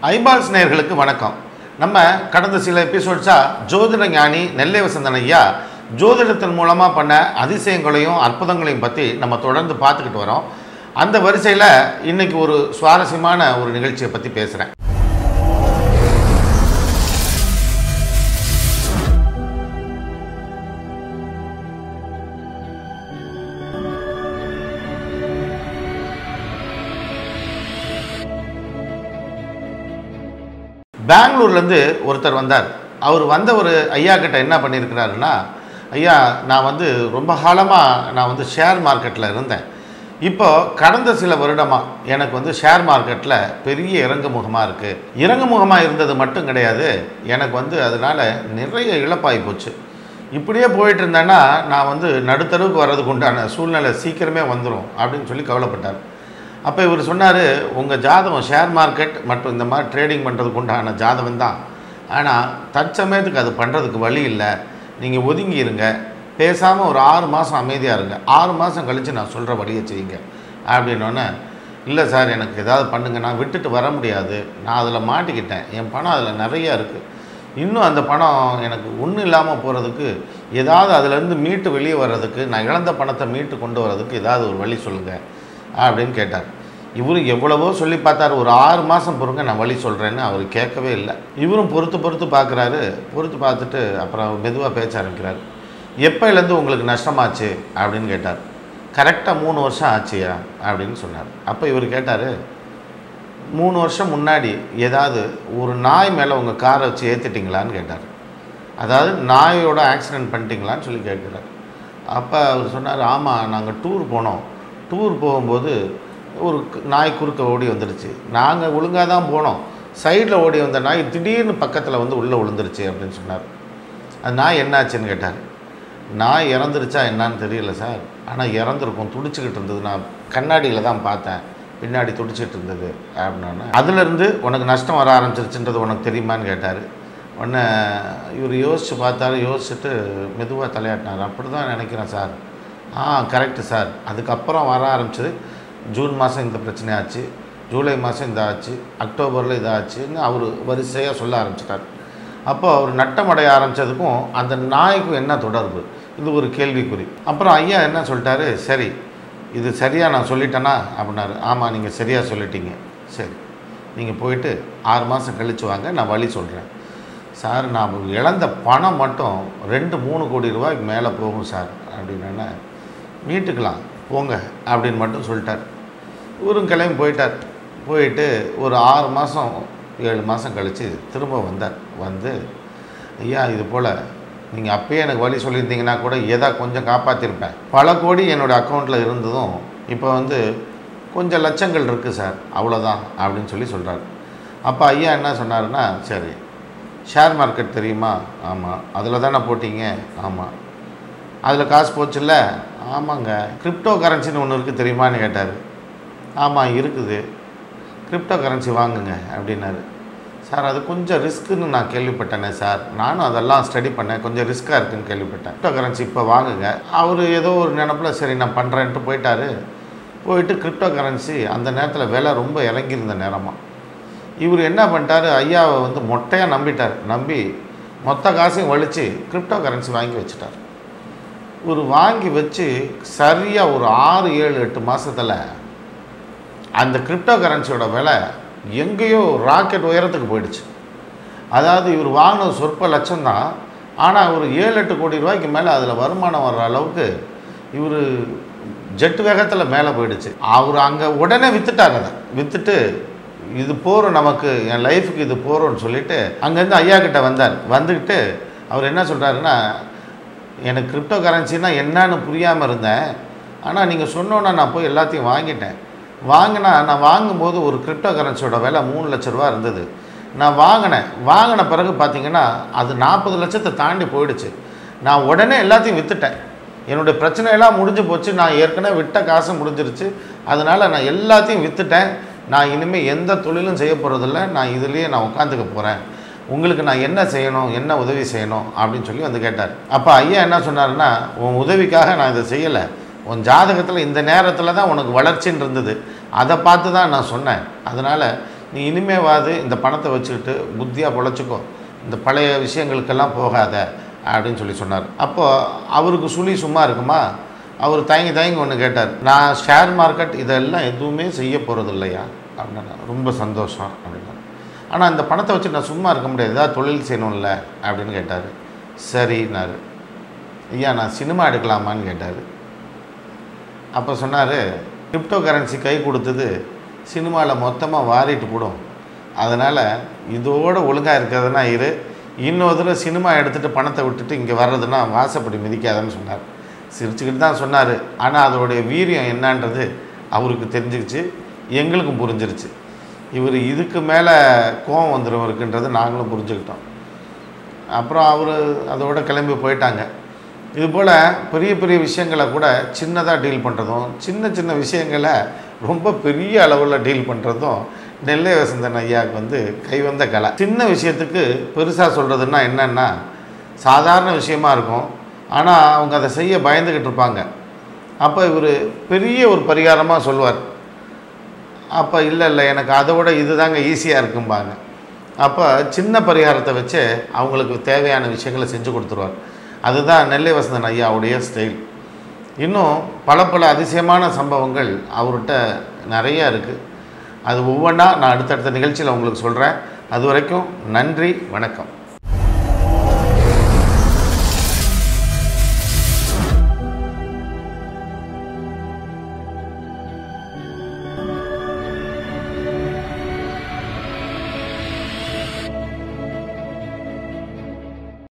eyeballs நேயர்களுக்கு வணக்கம் நம்ம கடந்த சில எபிசோட்ஸாக ஜோதிட ஞானி நெல்லை வசந்தன் ஐயா ஜோதிடத்தின் மூலமாக பண்ண அதிசயங்களையும் அற்புதங்களையும் பற்றி நம்ம தொடர்ந்து பார்த்துக்கிட்டு வரோம் அந்த வரிசையில் இன்னைக்கு ஒரு சுவாரஸ்யமான ஒரு நிகழ்ச்சியை பற்றி பேசுகிறேன் பெங்களூர்லேருந்து ஒருத்தர் வந்தார் அவர் வந்த ஒரு ஐயா கிட்ட என்ன பண்ணியிருக்கிறாருன்னா ஐயா நான் வந்து ரொம்ப காலமாக நான் வந்து ஷேர் மார்க்கெட்டில் இருந்தேன் இப்போ கடந்த சில வருடமாக எனக்கு வந்து ஷேர் மார்க்கெட்டில் பெரிய இறங்குமுகமாக இருக்குது இறங்குமுகமாக இருந்தது மட்டும் கிடையாது எனக்கு வந்து அதனால் நிறைய இழப்பாகி போச்சு இப்படியே போயிட்டு இருந்தேன்னா நான் வந்து நடுத்தருவுக்கு வர்றதுக்கு உண்டான சூழ்நிலை சீக்கிரமே வந்துடும் அப்படின்னு சொல்லி கவலைப்பட்டார் அப்போ இவர் சொன்னார் உங்கள் ஜாதகம் ஷேர் மார்க்கெட் மற்றும் இந்த மாதிரி ட்ரேடிங் பண்ணுறதுக்கு உண்டான ஜாதகம் தான் ஆனால் தற்சமயத்துக்கு அது பண்ணுறதுக்கு வழி இல்லை நீங்கள் ஒதுங்கி இருங்க பேசாமல் ஒரு ஆறு மாதம் அமைதியாக இருங்க ஆறு மாதம் கழித்து நான் சொல்கிற வழியை செய்யுங்க அப்படின்னோடனே இல்லை சார் எனக்கு ஏதாவது பண்ணுங்க நான் விட்டுட்டு வர முடியாது நான் அதில் மாட்டிக்கிட்டேன் என் பணம் அதில் நிறையா இருக்குது இன்னும் அந்த பணம் எனக்கு ஒன்றும் இல்லாமல் போகிறதுக்கு ஏதாவது அதுலேருந்து மீட்டு வெளியே வர்றதுக்கு நான் இழந்த பணத்தை மீட்டு கொண்டு வர்றதுக்கு ஏதாவது ஒரு வழி சொல்லுங்கள் அப்படின்னு கேட்டார் இவரும் எவ்வளவோ சொல்லி பார்த்தாரு ஒரு ஆறு மாதம் பொறுங்க நான் வழி சொல்கிறேன்னு அவர் கேட்கவே இல்லை இவரும் பொறுத்து பொறுத்து பார்க்குறாரு பொறுத்து பார்த்துட்டு அப்புறம் மெதுவாக பேச்ச ஆரம்பிக்கிறார் எப்போலேருந்து உங்களுக்கு நஷ்டமாச்சு அப்படின்னு கேட்டார் கரெக்டாக மூணு வருஷம் ஆச்சியா அப்படின்னு சொன்னார் அப்போ இவர் கேட்டார் மூணு வருஷம் முன்னாடி ஏதாவது ஒரு நாய் மேலே உங்கள் காரை வச்சு ஏற்றிட்டிங்களான்னு கேட்டார் அதாவது நாயோட ஆக்சிடெண்ட் பண்ணிட்டீங்களான்னு சொல்லி கேட்குறாரு அப்போ அவர் சொன்னார் ஆமாம் நாங்கள் டூர் போனோம் டூர் போகும்போது ஒரு கு- நாய் குறுக்க ஓடி வந்துடுச்சு நாங்கள் ஒழுங்காக தான் போனோம் சைடில் ஓடி வந்த நாய் திடீர்னு பக்கத்தில் வந்து உள்ளே விழுந்துருச்சு அப்படின்னு சொன்னார் அது நாய் என்னாச்சுன்னு கேட்டார் நாய் இறந்துருச்சா என்னன்னு தெரியல சார் ஆனால் இறந்துருக்கும் துடிச்சுக்கிட்டு இருந்தது நான் கண்ணாடியில் தான் பார்த்தேன் பின்னாடி துடிச்சிட்டு இருந்தது அப்படின்னா அதுலேருந்து உனக்கு நஷ்டம் வர ஆரம்பிச்சிருச்சுன்றது உனக்கு தெரியுமான்னு கேட்டார் உடனே இவர் யோசித்து பார்த்தாரு யோசிச்சுட்டு மெதுவாக தலையாட்டினார் அப்படி தான் நினைக்கிறேன் சார் ஆ கரெக்டு சார் அதுக்கப்புறம் வர ஆரம்பிச்சது ஜூன் மாதம் இந்த பிரச்சனை ஆச்சு ஜூலை மாதம் இந்த ஆச்சு அக்டோபரில் இதாச்சுன்னு அவர் வரிசையாக சொல்ல ஆரம்பிச்சிட்டார் அப்போ அவர் நட்டமடைய ஆரம்பித்ததுக்கும் அந்த நாய்க்கும் என்ன தொடர்பு இது ஒரு கேள்விக்குறி அப்புறம் ஐயா என்ன சொல்லிட்டாரு சரி இது சரியாக நான் சொல்லிட்டேனா அப்படின்னாரு ஆமாம் நீங்கள் சரியாக சொல்லிட்டீங்க சரி நீங்கள் போயிட்டு ஆறு மாதம் கழிச்சு வாங்க நான் வழி சொல்கிறேன் சார் நான் இழந்த பணம் மட்டும் ரெண்டு மூணு கோடி ரூபாய்க்கு மேலே போகும் சார் அப்படின்னா மீட்டுக்கலாம் போங்க அப்படின்னு மட்டும் சொல்லிட்டார் இவரும் கிளம்பி போயிட்டார் போயிட்டு ஒரு ஆறு மாதம் ஏழு மாதம் கழித்து திரும்ப வந்தார் வந்து ஐயா இது போல் நீங்கள் அப்பயே எனக்கு வழி சொல்லியிருந்தீங்கன்னா கூட ஏதா கொஞ்சம் காப்பாற்றிருப்பேன் பல கோடி என்னோடய அக்கௌண்ட்டில் இருந்ததும் இப்போ வந்து கொஞ்சம் லட்சங்கள் இருக்குது சார் அவ்வளோதான் அப்படின்னு சொல்லி சொல்கிறார் அப்போ ஐயா என்ன சொன்னாருன்னா சரி ஷேர் மார்க்கெட் தெரியுமா ஆமாம் அதில் தானே போட்டீங்க ஆமாம் அதில் காசு போச்சுல்ல ஆமாங்க கிரிப்டோ கரன்சின்னு ஒன்று இருக்குது தெரியுமான்னு கேட்டார் ஆமாம் இருக்குது கிரிப்டோ கரன்சி வாங்குங்க அப்படின்னாரு சார் அது கொஞ்சம் ரிஸ்க்குன்னு நான் கேள்விப்பட்டேனே சார் நானும் அதெல்லாம் ஸ்டடி பண்ணேன் கொஞ்சம் ரிஸ்க்காக இருக்குன்னு கேள்விப்பட்டேன் கிரிப்டோ கரன்சி இப்போ வாங்குங்க அவர் ஏதோ ஒரு நினப்பில் சரி நான் பண்ணுறேன்ட்டு போயிட்டாரு போயிட்டு கிரிப்டோ கரன்சி அந்த நேரத்தில் விலை ரொம்ப இறங்கியிருந்த நேரமாக இவர் என்ன பண்ணிட்டாரு ஐயாவை வந்து மொட்டையாக நம்பிட்டார் நம்பி மொத்த காசையும் வலித்து கிரிப்டோ கரன்சி வாங்கி வச்சுட்டார் ஒரு வாங்கி வச்சு சரியாக ஒரு ஆறு ஏழு எட்டு மாதத்தில் அந்த கிரிப்டோ கரன்சியோட விலை எங்கேயோ ராக்கெட் உயரத்துக்கு போயிடுச்சு அதாவது இவர் வாங்கினது சொற்ப லட்சம் தான் ஆனால் ஒரு ஏழு எட்டு கோடி ரூபாய்க்கு மேலே அதில் வருமானம் வர்ற அளவுக்கு இவர் ஜெட் வேகத்தில் மேலே போயிடுச்சு அவர் அங்கே உடனே விற்றுட்டாங்க அதை விற்றுட்டு இது போகிறோம் நமக்கு என் லைஃபுக்கு இது போகிறோன்னு சொல்லிட்டு அங்கேருந்து ஐயா கிட்ட வந்தார் வந்துக்கிட்டு அவர் என்ன சொல்கிறாருன்னா எனக்கு கிரிப்டோ கரன்சினா என்னன்னு புரியாமல் இருந்தேன் ஆனால் நீங்கள் சொன்னோன்னே நான் போய் எல்லாத்தையும் வாங்கிட்டேன் வாங்கினா நான் வாங்கும்போது ஒரு கிரிப்டோ கரன்சியோட விலை மூணு லட்ச ரூபா இருந்தது நான் வாங்கினேன் வாங்கின பிறகு பார்த்தீங்கன்னா அது நாற்பது லட்சத்தை தாண்டி போயிடுச்சு நான் உடனே எல்லாத்தையும் விற்றுட்டேன் என்னுடைய பிரச்சனையெல்லாம் முடிஞ்சு போச்சு நான் ஏற்கனவே விட்ட காசு முடிஞ்சிருச்சு அதனால் நான் எல்லாத்தையும் விற்றுட்டேன் நான் இனிமேல் எந்த தொழிலும் செய்ய போகிறதில்ல நான் இதுலேயே நான் உட்காந்துக்க போகிறேன் உங்களுக்கு நான் என்ன செய்யணும் என்ன உதவி செய்யணும் அப்படின்னு சொல்லி வந்து கேட்டார் அப்போ ஐயா என்ன சொன்னாருன்னா உன் உதவிக்காக நான் இதை செய்யலை உன் ஜாதகத்தில் இந்த நேரத்தில் தான் உனக்கு வளர்ச்சின்னு இருந்தது அதை பார்த்து தான் நான் சொன்னேன் அதனால் நீ இனிமேவாது இந்த பணத்தை வச்சுக்கிட்டு புத்தியாக பொழைச்சிக்கோ இந்த பழைய விஷயங்களுக்கெல்லாம் போகாத அப்படின்னு சொல்லி சொன்னார் அப்போது அவருக்கு சுழி சும்மா இருக்குமா அவர் தயங்கி தயங்கி ஒன்று கேட்டார் நான் ஷேர் மார்க்கெட் இதெல்லாம் எதுவுமே செய்ய போகிறது இல்லையா அப்படின்னா ரொம்ப சந்தோஷம் அப்படின்னா ஆனால் இந்த பணத்தை வச்சு நான் சும்மா இருக்க முடியாது ஏதாவது தொழில் செய்யணும்ல அப்படின்னு கேட்டார் சரின்னாரு ஐயா நான் சினிமா எடுக்கலாமான்னு கேட்டார் அப்போ சொன்னார் கிரிப்டோ கரன்சி கை கொடுத்தது சினிமாவில் மொத்தமாக வாரிட்டு போடும் அதனால் இதோட ஒழுங்காக இருக்கிறதுனா இரு இன்னொரு தடவை சினிமா எடுத்துகிட்டு பணத்தை விட்டுட்டு இங்கே வர்றதுன்னா வாசப்படி மிதிக்காதன்னு சொன்னார் சிரிச்சுக்கிட்டு தான் சொன்னார் ஆனால் அதோடைய வீரியம் என்னன்றது அவருக்கு தெரிஞ்சுக்கிச்சு எங்களுக்கும் புரிஞ்சிருச்சு இவர் இதுக்கு மேலே கோவம் வந்துடும் இருக்குன்றது நாங்களும் புரிஞ்சுக்கிட்டோம் அப்புறம் அவர் அதோட கிளம்பி போயிட்டாங்க இதுபோல் பெரிய பெரிய விஷயங்களை கூட சின்னதாக டீல் பண்ணுறதும் சின்ன சின்ன விஷயங்களை ரொம்ப பெரிய அளவில் டீல் பண்ணுறதும் நெல்லை வசந்தன் ஐயாவுக்கு வந்து கைவந்த கலை சின்ன விஷயத்துக்கு பெருசாக சொல்கிறதுன்னா என்னென்னா சாதாரண விஷயமா இருக்கும் ஆனால் அவங்க அதை செய்ய பயந்துக்கிட்டு இருப்பாங்க அப்போ இவர் பெரிய ஒரு பரிகாரமாக சொல்லுவார் அப்போ இல்லை இல்லை எனக்கு அதை விட இது தாங்க ஈஸியாக இருக்கும்பாங்க அப்போ சின்ன பரிகாரத்தை வச்சு அவங்களுக்கு தேவையான விஷயங்களை செஞ்சு கொடுத்துருவார் அதுதான் நெல்லை வசந்தன் ஐயாவுடைய ஸ்டைல் இன்னும் பல பல அதிசயமான சம்பவங்கள் அவர்கிட்ட நிறையா இருக்குது அது ஒவ்வொன்றா நான் அடுத்தடுத்த நிகழ்ச்சியில் உங்களுக்கு சொல்கிறேன் அது வரைக்கும் நன்றி வணக்கம்